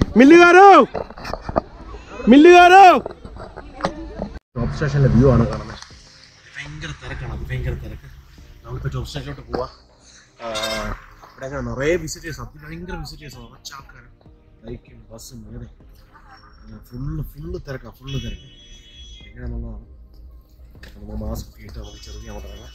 മില്ലുകാരോ മില്ലുകാരോ top സ്റ്റേഷനിലെ view ആണ് കാണുന്നത് ഭയങ്കര തിരക്കാണ് അത് ഭയങ്കര തിരക്ക് നമ്മളിപ്പോൾ ടോപ്പ് സ്റ്റേഷനിലോട്ട് പോവാ ആഹ് ഇവിടെ അങ്ങനെ നിറയെ വിസിറ്റേഴ്സ് അത് ഭയങ്കര വിസിറ്റേഴ്സ് നിറച്ച ആൾക്കാർ ബൈക്കും ബസ്സും അങ്ങനെ ഫുള്ള് ഫുള്ള് തിരക്കാണ് ഫുള്ള് തിരക്ക് എങ്ങനെയാണെന്നുള്ളതാണ് അപ്പോൾ നമ്മൾ മാസ്ക് ഒക്കെ ഇട്ട് നമുക്ക് ചെറുതി അങ്ങോട്ട് ഇറങ്ങാം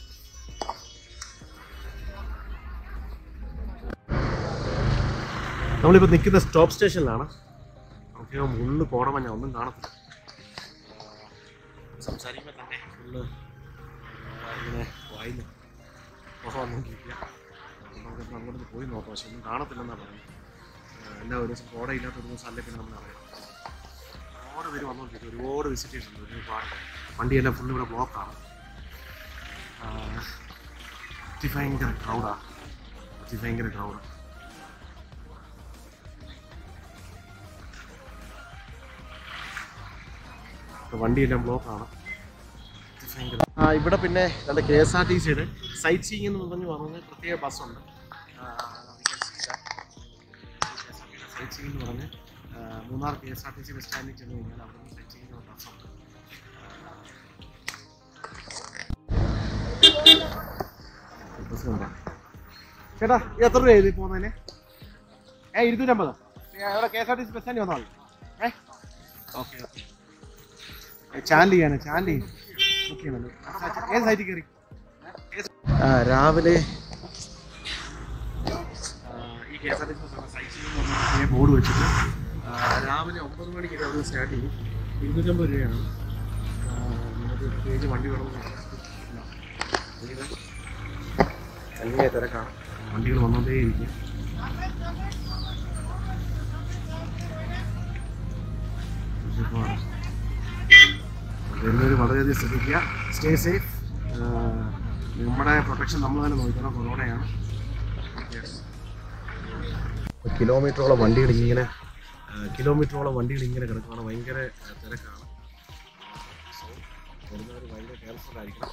നമ്മളിപ്പോൾ നിൽക്കുന്ന സ്റ്റോപ്പ് സ്റ്റേഷനിലാണ് നമുക്ക് ഫുള്ള് കോടമഞ്ഞ ഒന്നും കാണത്തില്ല സംസാരിക്കുമ്പോൾ തന്നെ ഫുള്ള് ഇങ്ങനെ വായിന്ന് മുഖം വന്നുകൊണ്ടിരിക്കുക നമുക്കിപ്പോൾ അങ്ങോട്ട് പോയി നോക്കാം പക്ഷെ ഒന്നും കാണത്തില്ലെന്നാണ് പറയുന്നത് ആഹ് എല്ലാ ഒരു ദിവസം കോട ഇല്ലാത്ത ഒരു ദിവസം അല്ലേ പിന്നെ നമ്മൾ അറിയാം ഒരുപാട് പേര് വന്നുകൊണ്ടിരിക്കും ഒരുപാട് വിസിറ്റേഴ്സ് ഉണ്ട് ഒരുപാട് വണ്ടിയെല്ലാം ഫുള്ള് ഇവിടെ ബ്ലോക്കാണ് അതിഭയങ്കര ക്രൗഡാണ് അതിഭയങ്കര ക്രൗഡ് വണ്ടിയെല്ലാം ബ്ലോക്കാണ് ആ ഇവിടെ പിന്നെ നമ്മുടെ കെ എസ് ആർ ടി സിയുടെ സൈറ്റ് സീയിങ് എന്ന് പറഞ്ഞു പറഞ്ഞ പ്രത്യേക ബസ്സുണ്ട് സൈറ്റ് സീയിങ് എന്ന് പറഞ്ഞ് ആ, Munnar K S R T C bus സ്റ്റാൻഡിൽ ചെന്ന് കഴിഞ്ഞാൽ അവിടെ നിന്ന് സൈറ്റ് സീയിങ് ബസ്സുണ്ട് ബസ് ഉണ്ട് ചേട്ടാ ഇത് എത്ര രൂപ ഇത് പോകുന്നതിന് ഏ ഇരുന്നൂറ്റമ്പതോ അവിടെ K S R T C bus സ്റ്റാൻഡിൽ വന്നാൽ മതി ഏ ഓക്കെ ഓക്കെ ചാനൽ ചെയ്യാനോ ചാനൽ ചെയ്യും ബുക്ക് ചെയ്യണല്ലോ ഏത് സൈറ്റിൽ കയറി രാവിലെ ആ, ഈ K S R T C സൈറ്റിൽ ബോർഡ് വെച്ചിട്ട് ആ, രാവിലെ ഒമ്പത് മണിക്ക് അവിടെ സ്റ്റാർട്ട് ചെയ്യും ഇരുന്നൂറ്റമ്പത് രൂപയാണ് ആ, നമുക്ക് പ്രത്യേകിച്ച് വണ്ടി വേണമെന്ന് ഭയങ്കര തിരക്കാണ് വണ്ടികൾ വന്നുകൊണ്ടേയിരിക്കും ഒരുപാട് വരുന്നവർ വളരെയധികം ശ്രദ്ധിക്കുക സ്റ്റേ സേഫ് നമ്മുടെ പ്രൊട്ടക്ഷൻ നമ്മൾ തന്നെ നോക്കണം കൊറോണയാണ് കിലോമീറ്ററോളം വണ്ടികൾ ഇങ്ങനെ ആ, കിലോമീറ്ററോളം വണ്ടികൾ ഇങ്ങനെ കിടക്കുകയാണ് ഭയങ്കര ആ, തിരക്കാണ് സോ വരുന്നവർ ഭയങ്കര കെയർഫുൾ ആയിരിക്കണം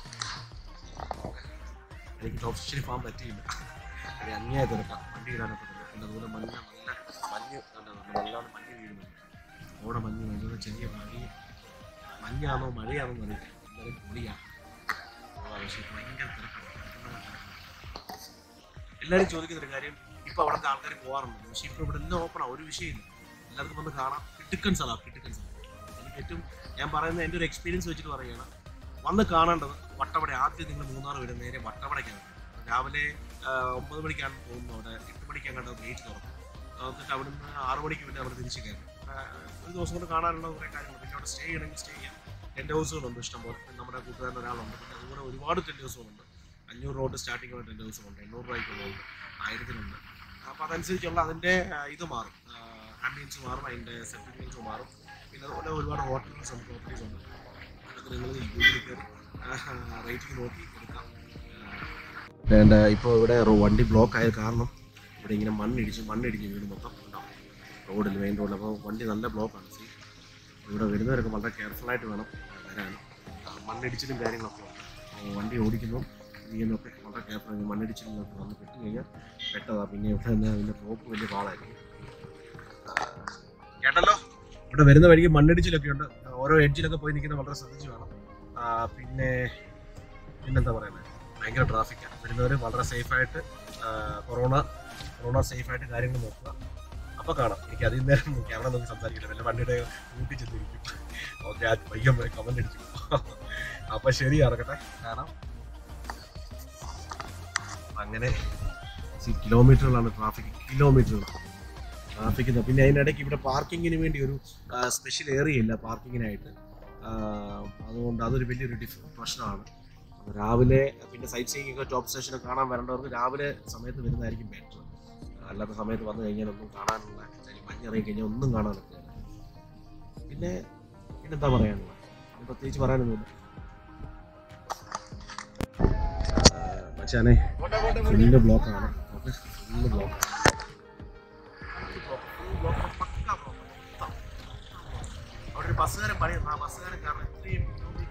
എനിക്ക് ടോപ്പ് സ്റ്റേഷനിൽ പോകാൻ പറ്റിയില്ല അത് അന്യായ തിരക്കാണ് വണ്ടി ഇടാനൊക്കെ പിന്നെ അതുപോലെ മഞ്ഞ നല്ല മഞ്ഞ് കണ്ടതുണ്ട് നല്ലോണം മഞ്ഞ് വീഴുന്നുണ്ട് ഓടെ മഞ്ഞ് ഭയങ്കര ചെറിയ മഞ്ഞ് മഞ്ഞാണോ മഴയാണോ എന്നറിയില്ല എന്തായാലും പൊടിയാണ് പക്ഷേ ഭയങ്കര തിരക്കാണ് എല്ലാവരും ചോദിക്കുന്ന ഒരു കാര്യം ഇപ്പൊ അവിടുത്തെ ആൾക്കാർ പോകാറുണ്ട് പക്ഷെ ഇപ്പൊ ഇവിടെ എല്ലാം ഓപ്പണാണ് ഒരു വിഷയമില്ല എല്ലാവർക്കും വന്ന് കാണാം കിട്ടുക്കൻ സ്ഥലമാണ് കിട്ടുക്കൻ സ്ഥലം എനിക്ക് ഏറ്റവും ഞാൻ പറയുന്നത് എൻ്റെ ഒരു എക്സ്പീരിയൻസ് വെച്ചിട്ട് പറയുകയാണ് വന്ന് കാണേണ്ടത് വട്ടവട ആദ്യം നിങ്ങൾ മൂന്നാർ വരും നേരെ വട്ടവടയ്ക്കാണ് രാവിലെ ആ, ഒമ്പത് മണിക്കാണ് പോകുന്നത് അവിടെ എട്ട് മണിക്കാണ് കണ്ടത് ഗേറ്റ് തുറക്കും എന്നിട്ട് അവിടുന്ന് ആറ് മണിക്ക് പിന്നെ അവിടെ തിരിച്ച് കയറും ആ, ഒരു ദിവസം കൊണ്ട് കാണാനുള്ള കുറേ കാര്യങ്ങളുണ്ട് പിന്നെ അവിടെ സ്റ്റേ ചെയ്യണമെങ്കിൽ സ്റ്റേ ചെയ്യാം ടെൻറ്റ് ഹൗസുകളുണ്ട് ഇഷ്ടംപോലെ പിന്നെ നമ്മുടെ കൂട്ടുകാരൻ ഒരാളുണ്ട് പിന്നെ അതുപോലെ ഒരുപാട് ടെൻറ്റ് ഹൗസുകളുണ്ട് അഞ്ഞൂറ് റോഡ് സ്റ്റാർട്ടിംഗ് ഉള്ള ടെൻറ്റ് ഹൗസുകളുണ്ട് എണ്ണൂറ് രൂപയ്ക്കുള്ളതുണ്ട് ആയിരത്തിനുണ്ട് അപ്പോൾ അതനുസരിച്ചുള്ള അതിൻ്റെ ആ, ഇത് മാറും ആംബിയൻസ് മാറും അതിൻ്റെ സെറ്റിൽമെൻറ്റ്സ് മാറും പിന്നെ അതുപോലെ ഒരുപാട് ഹോട്ടൽസ് ഉണ്ട് പ്രോപ്പർട്ടീസ് ഉണ്ട് അതൊക്കെ നിങ്ങൾ യൂട്യൂബിൽ കയറി റേറ്റിംഗ് നോക്കി എടുക്കാം വേണ്ട ഇപ്പോൾ ഇവിടെ റോ- വണ്ടി ബ്ലോക്ക് ആയ കാരണം ഇവിടെ ഇങ്ങനെ മണ്ണിടിച്ച് മണ്ണിടിഞ്ഞ് വീട് മൊത്തം ഉണ്ടാവും റോഡിൽ മെയിൻ റോഡിൽ അപ്പോൾ വണ്ടി നല്ല ബ്ലോക്കാണ് സീ ഇവിടെ വരുന്നവരൊക്കെ വളരെ കെയർഫുള്ളായിട്ട് വേണം വരാൻ ആ, മണ്ണിടിച്ചിലും കാര്യങ്ങളൊക്കെ ഉണ്ട് അപ്പോൾ വണ്ടി ഓടിക്കുമ്പോൾ ചെയ്യുന്നതൊക്കെ വളരെ കെയർഫുൾ മണ്ണിടിച്ചിലൊക്കെ വന്ന് പെട്ട് കഴിഞ്ഞാൽ പെട്ടതാ പിന്നെ ഇവിടെ തന്നെ അതിൻ്റെ ബ്ലോക്ക് വലിയ പാളായിരിക്കും ആ, കേട്ടല്ലോ ഇവിടെ വരുന്ന വഴിക്ക് മണ്ണിടിച്ചിലൊക്കെ ഉണ്ട് ഓരോ എഡ്ജിലൊക്കെ പോയി നിൽക്കുന്നത് വളരെ ശ്രദ്ധിച്ച് വേണം ആ, പിന്നെ പിന്നെന്താ പറയുന്നത് ഭയങ്കര ട്രാഫിക്കാണ് വരുന്നവർ വളരെ സേഫായിട്ട് കൊറോണ കൊറോണ സേഫായിട്ട് കാര്യങ്ങൾ നോക്കുക അപ്പോൾ കാണാം എനിക്ക് അതിൽ നേരം ക്യാമറ നോക്കി സംസാരിക്കില്ല വല്ല വണ്ടിയുടെ കൂട്ടി ചെന്നിരിക്കും ഓക്കെ ആ പയ്യൻ പോയി കമന്റ് അടിച്ചു അപ്പോൾ ശരി ഇറക്കട്ടെ കാരണം അങ്ങനെ കിലോമീറ്ററുകളാണ് ട്രാഫിക് കിലോമീറ്ററുകൾ ട്രാഫിക് പിന്നെ അതിനിടയ്ക്ക് ഇവിടെ പാർക്കിങ്ങിന് വേണ്ടി ഒരു സ്പെഷ്യൽ ഏരിയ ഇല്ല പാർക്കിങ്ങിനായിട്ട് അതുകൊണ്ട് അതൊരു വലിയൊരു ഡിഫ് പ്രശ്നമാണ് അപ്പോൾ രാവിലെ പിന്നെ സൈറ്റ് സീയിങ് ഒക്കെ ടോപ്പ് സ്റ്റേഷനൊക്കെ കാണാൻ വരേണ്ടവർക്ക് രാവിലെ സമയത്ത് വരുന്നതായിരിക്കും ബെറ്റർ അല്ലാത്ത സമയത്ത് വന്നു കഴിഞ്ഞാൽ ഒന്നും കാണാനുള്ള കാര്യം മഞ്ഞിറങ്ങി കഴിഞ്ഞാൽ ഒന്നും കാണാൻ പറ്റില്ല പിന്നെ പിന്നെന്താ പറയാനുള്ളത് പിന്നെ പ്രത്യേകിച്ച് പറയാനൊന്നുമില്ല മച്ചാനെ ഫുള്ള് ബ്ലോക്കാണ് ഫുള്ള് ബ്ലോക്കാണ് അവിടെ ഒരു ബസ്സുകാരൻ പറയുന്നു ആ ബസ്സുകാരൻ കാരണം ഇത്രയും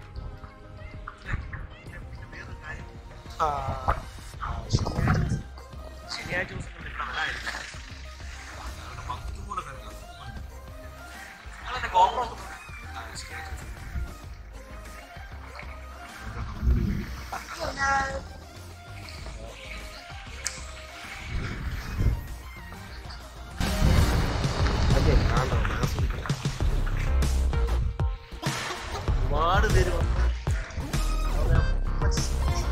വേറൊരു കാര്യം ആ, ആ, ശനിയാഴ്ച ദിവസം- ശനിയാഴ്ച ദിവസങ്ങളിൽ ഇവിടെ വരാതിരിക്കും. അവിടെ ഭക്തിമൂലം വരുന്നത്. കാണേണ്ടതാണ് ആസ്വദിക്കണം ഒരുപാട് പേര് വന്ന് അവിടെ മത്സ-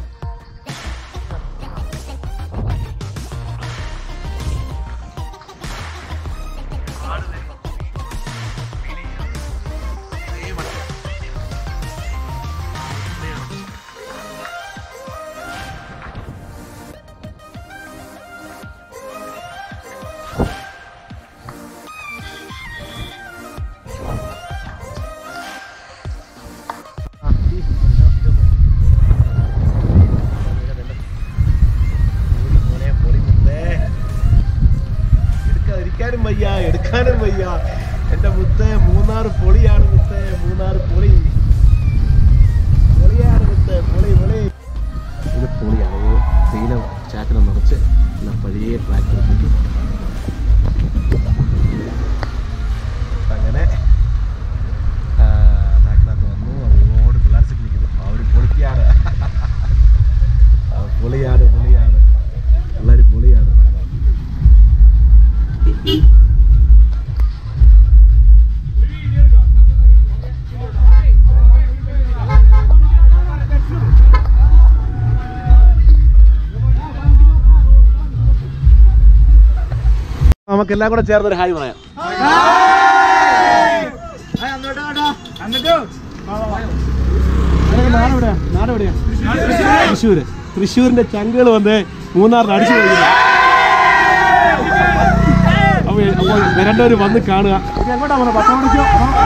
ഒരുപാട് പേര് വന്ന് feel ചെയ്യാം. ഇതേ വണ്ടി. ഇവിടെയാണ്. എടുക്കാതിരിക്കാനും വയ്യ എടുക്കാനും വയ്യ എന്റെ മുത്തേ മൂന്നാർ പൊളിയാണ് മുത്തേ മൂന്നാർ പൊളി പൊളിയാണ് മുത്തേ പൊളി പൊളി ഇത് പൊളിയാണ് ഇത് തേയില ചാക്കിനെ നിറച്ച് നല്ല പഴയ ട്രാക്ടർ അങ്ങനെ ആ, ട്രാക്കിനകത്ത് വന്നു അങ്ങോട്ട് പിള്ളേർ നിൽക്കുന്നു അവർ പൊളിക്കാണ് ആ, പൊളിയാണ് പൊളിയാണ് പിള്ളേർ പൊളിയാണ് നമുക്ക് എല്ലാം കൂടെ ചേർന്ന് ഒരു ഹായ് പറയാം തൃശ്ശൂര് തൃശ്ശൂരിന്റെ ചങ്കുകൾ വന്ന് മൂന്നാറിന് അടിച്ചു പോയി അപ്പോൾ അപ്പോൾ വരേണ്ടവർ വന്ന് കാണുക എങ്ങോട്ടാ പറഞ്ഞത് പത്തോണിക്കോ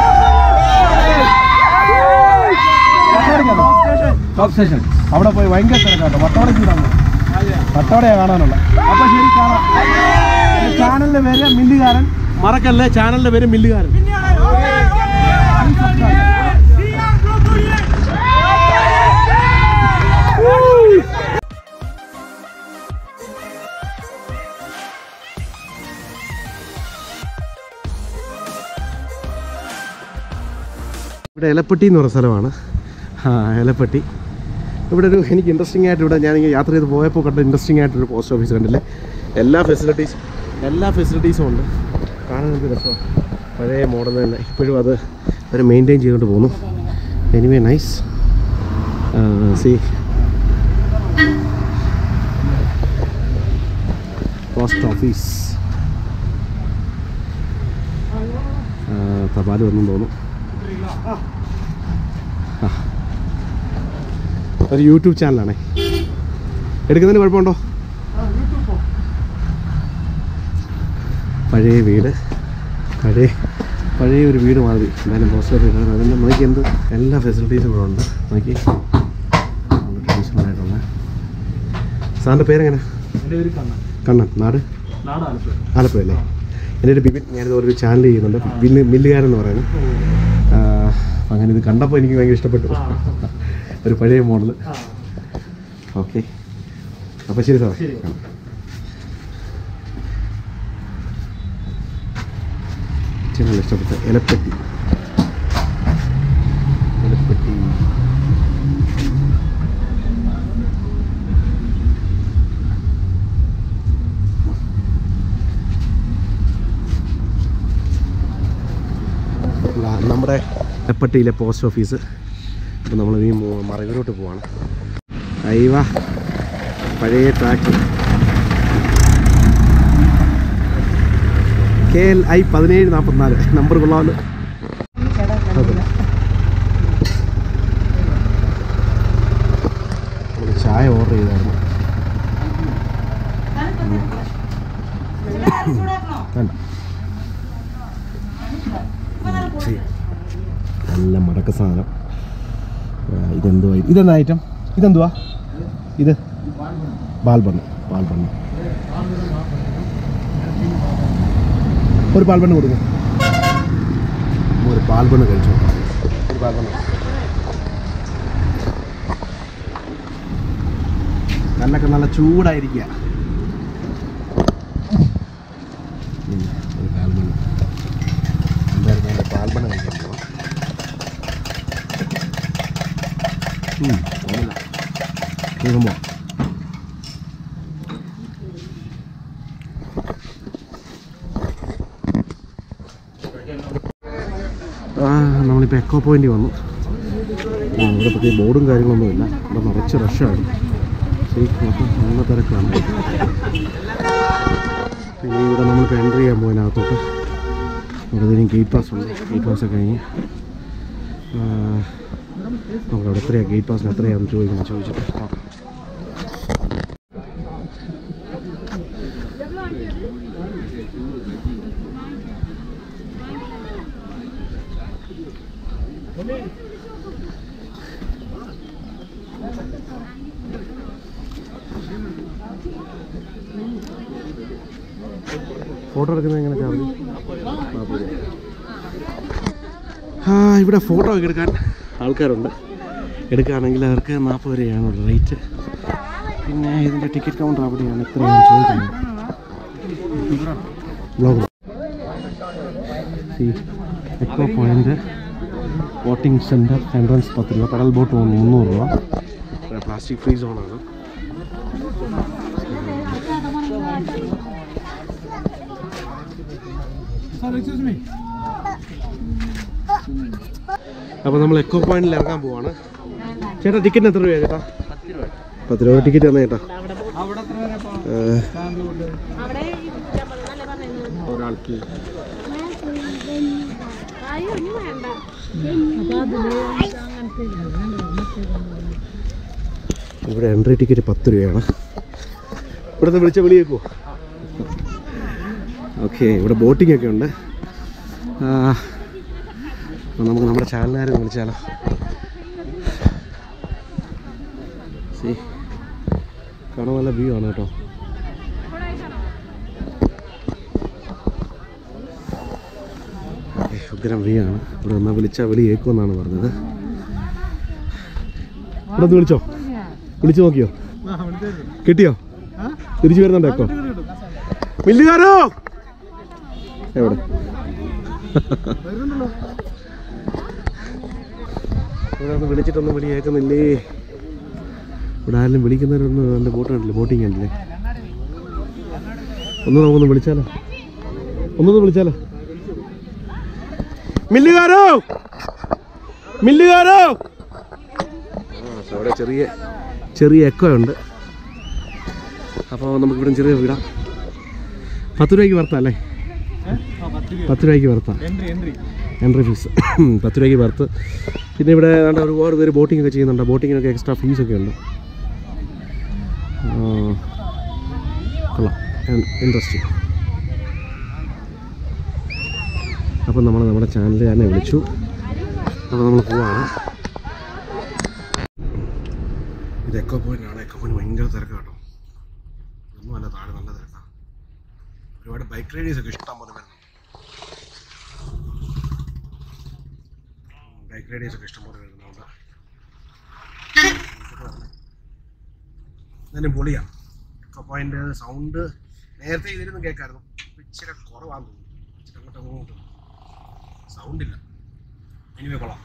ടോപ്പ് സ്റ്റേഷൻ അവിടെ പോയി ഭയങ്കര തിരക്കാട്ടോ വട്ടോടക്ക് വട്ടോടയാ കാണാനുള്ള അപ്പൊ ശരി കാണാം ചാനലിന്റെ പേര് മില്ലുകാരൻ മറക്കല്ലേ ചാനലിന്റെ പേര് മില്ലുകാരൻ ഇവിടെ എലപ്പെട്ടി എന്ന് പറഞ്ഞ സ്ഥലമാണ് ആ എലപ്പെട്ടി ഇവിടെ ഒരു എനിക്ക് ഇൻട്രസ്റ്റിംഗ് ആയിട്ട് ഇവിടെ ഞാൻ യാത്ര ചെയ്ത് പോയപ്പോൾ കണ്ട ഇൻട്രസ്റ്റിംഗ് ആയിട്ടൊരു പോസ്റ്റ് ഓഫീസ് കണ്ടില്ലേ എല്ലാ ഫെസിലിറ്റീസും എല്ലാ ഫെസിലിറ്റീസും ഉണ്ട് കാണാൻ എനിക്ക് രസമാണ് പഴയ മോഡൽ തന്നെ ഇപ്പോഴും അത് അവർ മെയിൻറ്റെയിൻ ചെയ്തുകൊണ്ട് പോകുന്നു anyway nice see post office തപാൽ വന്നു തോന്നുന്നു ആ. ഒരു യൂട്യൂബ് ചാനലാണേ എടുക്കുന്നതിന് കുഴപ്പമുണ്ടോ പഴയ വീട് പഴയ പഴയ ഒരു വീട് മാതിരി എന്തായാലും പോസ്റ്റ് ഓഫീസ് അതിൻ്റെ നോക്കി എന്ത് എല്ലാ ഫെസിലിറ്റീസും ഇവിടെ ഉണ്ട് നോക്കി ട്രഡീഷണൽ ആയിട്ടുള്ള സാറിൻ്റെ പേരെങ്ങനെ എൻ്റെ പേര് കണ്ണൻ കണ്ണൻ നാട് നാട് ആലപ്പുഴ ആലപ്പുഴ അല്ലേ എൻ്റെ ഒരു ബിബിൻ ഞാനിത് ഒരു ചാനൽ ചെയ്യുന്നുണ്ട് മില്ല് മില്ലുകാരൻ എന്ന് പറയുന്നത് ആ, അങ്ങനെ ഇത് കണ്ടപ്പോൾ എനിക്ക് ഭയങ്കര ഇഷ്ടപ്പെട്ടു ഒരു പഴയ മോഡൽ ആ ഓക്കെ അപ്പോൾ ശരി സാർ ശരി. ചാനൽ ഇഷ്ടപ്പെട്ട എലപ്പെട്ടി എലപ്പെട്ടി ഇതാ നമ്മുടെ എപ്പട്ടിയിലെ പോസ്റ്റ് ഓഫീസ് അപ്പോൾ നമ്മൾ ഈ മറയൂരോട്ട് പോവാണ് അയ്യവ പഴയ ട്രാക്ടർ കെ എൽ ഐ പതിനേഴ് നാൽപ്പത്തിനാല് നമ്പർ കൊള്ളാമല്ലോ അതെ. നമ്മള് ചായ ഓർഡർ ചെയ്തായിരുന്നു വേണ്ട ശരി. നല്ല മടക്ക സാധനം ആ, ഇതെന്തുവാ ഇതെന്താ ഐറ്റം ഇതെന്തുവാ ഇത് പാൽബണ്ണ് പാൽബണ്ണ് ഒരു പാൽബണ്ണ് കൊടുക്കും ഒരു പാൽബണ്ണ് കഴിച്ചു നോക്കാം. ഒരു പാൽബണ്ണ് കല്ലൊക്കെ നല്ല ചൂടായിരിക്കുക ഉം, ഒരു പാൽബണ്ണ് എന്തായാലും ഞാൻ പാൽബണ്ണ് കഴിക്കാൻ പോവാം ഉം, കുഴപ്പമില്ല. കേൾക്കുമ്പോൾ ആ, നമ്മളിപ്പോൾ എക്കോ പോയിന്റ് വന്നു ആ, ഇവിടെ പ്രത്യേക ബോർഡും കാര്യങ്ങളൊന്നുമില്ല ഇവിടെ നിറച്ച് റഷാണ് ശരി നോക്കാം നല്ല തിരക്കാണ് പിന്നെ ഇവിടെ നമ്മളിപ്പോൾ എൻ്റർ ചെയ്യാൻ പോയതിനകത്തോട്ട് ഇവിടെ ഇതിന് ഗേറ്റ് പാസ് ഉണ്ട് ഗേറ്റ് പാസ് ഒക്കെ കഴിഞ്ഞ് ആ, നമുക്ക് അവിടെ എത്രയാണ് ഗേറ്റ് പാസിന് എത്രയാണെന്ന് ചോദിക്കണം ചോദിച്ചിട്ട് നോക്കാം ഫോട്ടോ എടുക്കുന്നത് എങ്ങനെ ചാർജ് ആ ഇവിടെ ഫോട്ടോ ഒക്കെ എടുക്കാൻ ആൾക്കാരുണ്ട് എടുക്കുകയാണെങ്കിൽ അവർക്ക് നാൽപ്പത് രൂപയാണ് റേറ്റ് പിന്നെ ഇതിൻ്റെ ടിക്കറ്റ് കൗണ്ടർ അവിടെയാണ് എത്രയാണ് ചോദിക്കുന്നത് blog echo point boating centre entrance പത്ത് രൂപ കടൽ ബോട്ട് പോകുന്നു മുന്നൂറ് രൂപ പ്ലാസ്റ്റിക് ഫ്രീ സോണാണ് അപ്പോൾ നമ്മൾ എക്കോ പോയിന്റിൽ ഇറങ്ങാൻ പോവാണ് ചേട്ടാ ടിക്കറ്റിന് എത്ര രൂപയാണ് ചേട്ടാ പത്ത് രൂപ ടിക്കറ്റ് തന്നെ ചേട്ടാ ഏഹ്, ഒരാൾക്ക് അയ്യോ ഇനി വേണ്ട ഇവിടെ എൻട്രി ടിക്കറ്റ് പത്ത് രൂപയാണ് ഇവിടുന്ന് വിളിച്ച വിളിയേക്കോ ഓക്കെ ഇവിടെ ബോട്ടിംഗ് ഒക്കെ ഉണ്ട് ആ, അപ്പോൾ നമുക്ക് നമ്മുടെ ചാനലുകാരെ വിളിച്ചാലോ സി കാണാൻ നല്ല വ്യൂ ആണ് കേട്ടോ ഓക്കേ, ഉഗ്രം വ്യൂ ആണ് ഇവിടെ ഒന്ന് വിളിച്ചാൽ വിളി കേൾക്കുമെന്നാണ് പറഞ്ഞത് ഇവിടെ ഒന്ന് വിളിച്ചോ വിളിച്ചു നോക്കിയോ കിട്ടിയോ തിരിച്ചു വരുന്നുണ്ടോ എക്കോ മില്ലുകാരോ എവിടെ ഇവിടെ ഒന്ന് വിളിച്ചിട്ടൊന്നും വിളി കേൾക്കുന്നില്ലേ ഇവിടെ ആരെങ്കിലും വിളിക്കുന്നവരൊന്നും നല്ല ബോട്ട് കണ്ടില്ലേ ബോട്ടിങ് കണ്ടില്ലേ ഒന്ന് നമുക്കൊന്ന് വിളിച്ചാലോ ഒന്നൊന്ന് വിളിച്ചാലോ മില്ലുകാരോ മില്ലുകാരോ ആ, അവിടെ ചെറിയ ചെറിയ എക്കോ ഉണ്ട് അപ്പോൾ നമുക്ക് ഇവിടെ ചെറിയ വീടാം പത്ത് രൂപയ്ക്ക് വർത്താ അല്ലേ പത്ത് രൂപയ്ക്ക് വർത്താ എൻട്രി എൻട്രി എൻട്രി ഫീസ് പത്ത് രൂപയ്ക്ക് വർത്ത് പിന്നെ ഇവിടെ ഏതാണ്ട് ഒരുപാട് പേര് ബോട്ടിംഗ് ഒക്കെ ചെയ്യുന്നുണ്ട് ബോട്ടിങ്ങിനൊക്കെ എക്സ്ട്രാ ഫീസൊക്കെ ഉണ്ട് ആ, കൊള്ളാം ഇൻട്രസ്റ്റിംഗ് അപ്പം നമ്മൾ നമ്മുടെ ചാനലുകാരനെ വിളിച്ചു അപ്പോൾ നമ്മൾ പോവാണ് ഇത് എക്കോ പോയിന്റ് ആണ് എക്കോ പോയിന്റ് ഭയങ്കര തിരക്കാണ് കേട്ടോ ഒന്നുമല്ല താഴെ നല്ല തിരക്കാണ് ഒരുപാട് ബൈക്ക് റൈഡേഴ്സ് ഒക്കെ ഇഷ്ടം പോലെ വരുന്നു ബൈക്ക് റൈഡേഴ്സ് ഒക്കെ ഇഷ്ടം പോലെ വരുന്നുണ്ട് എന്നാലും പൊളിയാണ് എക്കോ പോയിന്റ് സൗണ്ട് നേരത്തെ ഇതിലൊന്നും കേൾക്കായിരുന്നു ഇപ്പൊ ഇച്ചിരി കുറവാന്ന് തോന്നുന്നു ഇച്ചിരി അങ്ങോട്ട് അങ്ങോട്ട് സൗണ്ട് ഇല്ല എനിവേ കൊള്ളാം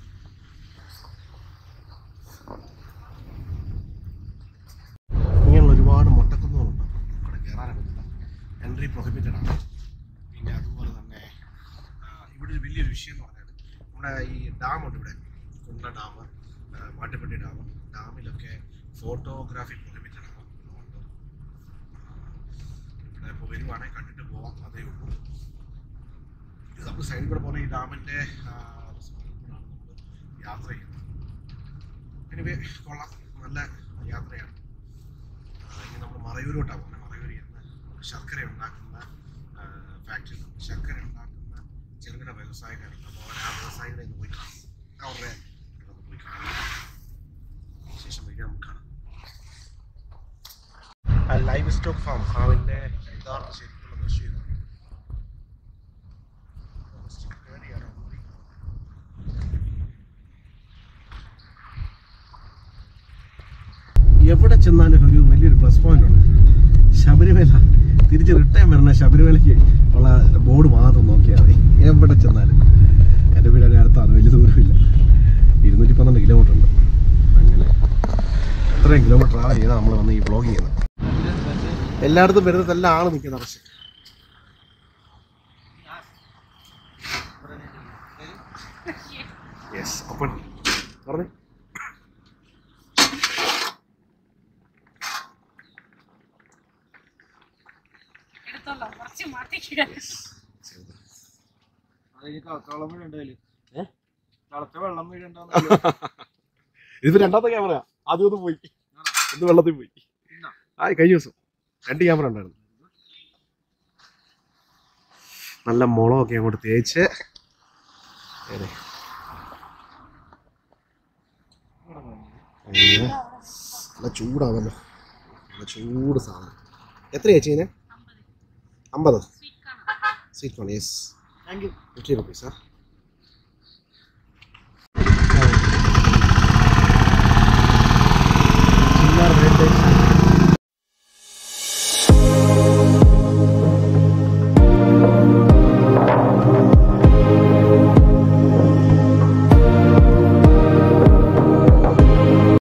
ഇങ്ങനെയുള്ള ഒരുപാട് മൊട്ടക്കുന്നുകളുണ്ട് അവിടെ കയറാനൊക്കത്തില്ല എൻട്രി പ്രൊഹിബിറ്റഡ് ആണ് പിന്നെ അതുപോലെ തന്നെ ആ, ഇവിടെ ഒരു വലിയൊരു വിഷയം എന്ന് പറഞ്ഞാൽ നമ്മുടെ ഈ ഡാമുണ്ട് ഇവിടെ കുണ്ട ഡാം മാട്ടുപ്പെട്ടി ഡാം ഡാമിലൊക്കെ ഫോട്ടോഗ്രാഫി പ്രൊഹിബിറ്റഡ് ആണ് അതുകൊണ്ട് ആ, ഇവിടെ ഇപ്പോൾ വരുവാണെങ്കിൽ കണ്ടിട്ട് പോവാം അതേ ഉള്ളൂ ഇത് നമ്മൾ സൈഡിൽ കൂടെ പോകുന്ന ഈ ഡാമിൻ്റെ കൂടാണ് നമ്മൾ യാത്ര ചെയ്യുന്നത് എനിവേ കൊള്ളാം നല്ല യാത്രയാണ് ആ, ഇനി നമ്മൾ മറയൂരോട്ടാണ് പോകുന്നത് മറയൂരിൽ നിന്ന് ശർക്കര ഉണ്ടാക്കുന്ന ഫാക്ടറി ശർക്കര ഉണ്ടാക്കുന്ന ചെറുകിട വ്യവസായക്കാരുണ്ട് അപ്പോൾ അവർ ആ വ്യവസായികളെ ഒന്ന് പോയി കാണും അവരുടെ ഇവിടെ ഒന്ന് പോയി കാണാം ശേഷം വരിക നമുക്ക് കാണാം ആ ലൈവ് സ്റ്റോക്ക് ഫാം ഫാമിൻ്റെ യഥാർത്ഥ ശരിക്കുള്ള ദൃശ്യം ഇതാണ് പേടിയാണ് ഓടി. എവിടെ ചെന്നാലും ഒരു വലിയൊരു പ്ലസ് പോയിന്റ് ഉണ്ട് ശബരിമല തിരിച്ച് റിട്ടേൺ വരണ ശബരിമലയ്ക്ക് ഉള്ള ബോർഡ് മാത്രം നോക്കിയാൽ മതി എവിടെ ചെന്നാലും എൻ്റെ വീട് അതിന് അടുത്താണ് വലിയ ദൂരമില്ല ഇരുന്നൂറ്റി പന്ത്രണ്ട് കിലോമീറ്റർ ഉണ്ട് അങ്ങനെ ഇത്രയും കിലോമീറ്റർ ട്രാവൽ ചെയ്താൽ നമ്മൾ വന്ന് ഈ വ്ളോഗ് ചെയ്യുന്നത് എല്ലായിടത്തും വരുന്നതെല്ലാം ആൾ നിൽക്കുന്ന പക്ഷേ പറഞ്ഞേ എടുത്തോളൂ കുറച്ച് മാറ്റിക്കുക അതിന് കളക്കവെള്ളം വീഴണ്ടതില് ഏ? കളച്ച വെള്ളം വീഴണ്ടെന്ന് ഇതിപ്പോ രണ്ടാമത്തെ ക്യാമറ ആദ്യം ഒന്ന് പോയി ഒന്ന് വെള്ളത്തിൽ പോയി ആ കഴിഞ്ഞ ദിവസം രണ്ട് ക്യാമറ ഉണ്ടായിരുന്നു നല്ല മുളകൊക്കെ അങ്ങോട്ട് തേച്ച് ഏതെ. അങ്ങനെ നല്ല ചൂടാവല്ലോ നല്ല ചൂട് സാധനം എത്രയാ ചേച്ചീനെ അമ്പത് സ്വീറ്റ് കാണാം sweet corn yes thank you fifty റുപ്പീസാ